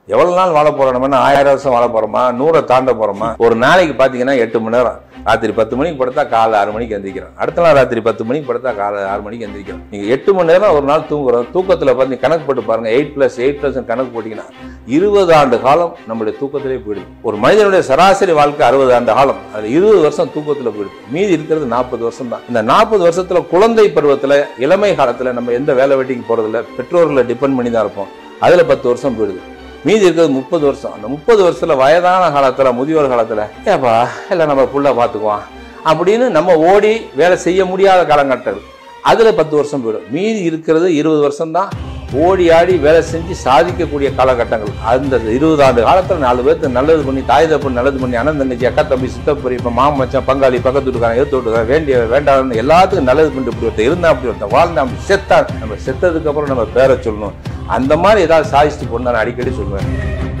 எவ்வளவு நாள் வாழ போறோம் நம்ம என்ன ஆயிரம் வருஷம் வாழ போறோமா நூறை தாண்ட போறோமா ஒரு நாளைக்கு பாத்தீங்கன்னா எட்டு மணி நேரம் ராத்திரி பத்து மணிக்கு படுத்தா காலை ஆறு மணிக்கு எந்திரிக்கிறோம் அடுத்த நாள் ராத்திரி பத்து மணிக்கு படுத்தா காலை ஆறு மணிக்கு எந்திரிக்கிறோம் நீங்க எட்டு மணி நேரம் ஒரு நாள் தூங்குறோம் தூக்கத்துல பார்த்து கணக்கு போட்டு பாருங்க எயிட் பிளஸ் எயிட் பிளஸ் கணக்கு போட்டீங்கன்னா இருபது ஆண்டு காலம் நம்மளுடைய தூக்கத்திலே போயிடுது ஒரு மனிதனுடைய சராசரி வாழ்க்கை அறுபது ஆண்டு காலம் அதுல இருபது வருஷம் தூக்கத்துல போயிடுது மீதி இருக்கிறது நாற்பது வருஷம் தான் இந்த நாற்பது வருஷத்துல குழந்தை பருவத்துல இளமை காலத்துல நம்ம எந்த வேலை வெட்டிக்கு போறதில்ல பெற்றோர்களை டிபெண்ட் பண்ணி தான் இருப்போம் அதுல பத்து வருஷம் போயிடுது மீதி இருக்கிறது முப்பது வருஷம் அந்த முப்பது வருஷத்துல வயதான காலத்துல முதியோர் காலத்துல ஏப்பா இல்லை நம்ம புள்ள பார்த்துக்குவோம் அப்படின்னு நம்ம ஓடி வேலை செய்ய முடியாத காலகட்டங்கள் அதுல பத்து வருஷம் போயிடும் மீதி இருக்கிறது இருபது வருஷம் தான் ஓடி ஆடி வேலை செஞ்சு சாதிக்கக்கூடிய காலகட்டங்கள் அந்த இருபது ஆண்டு காலத்துல நாலு பேர்த்து நல்லது பண்ணி தாய் தப்பு நல்லது பண்ணி அண்ணன் தங்கச்சி அக்கா தம்பி சித்தப்பரி இப்போ மாமன் மச்சான் பங்காளி பக்கத்து வீட்டுக்காரன் எடுத்து விட்டுக்காரன் வேண்டிய வேண்டாம்னு எல்லாத்துக்கும் நல்லது பண்ணிட்டு இப்படி ஒருத்தன் இருந்தா அப்படி ஒருத்தன் வாழ்ந்தா அப்படி செத்தா நம்ம செத்ததுக்கு அப்புறம் நம்ம பேரை சொல்லணும் அந்த மாதிரி ஏதாவது சாதிச்சுட்டு போன்னு நான் அடிக்கடி சொல்லுவேன்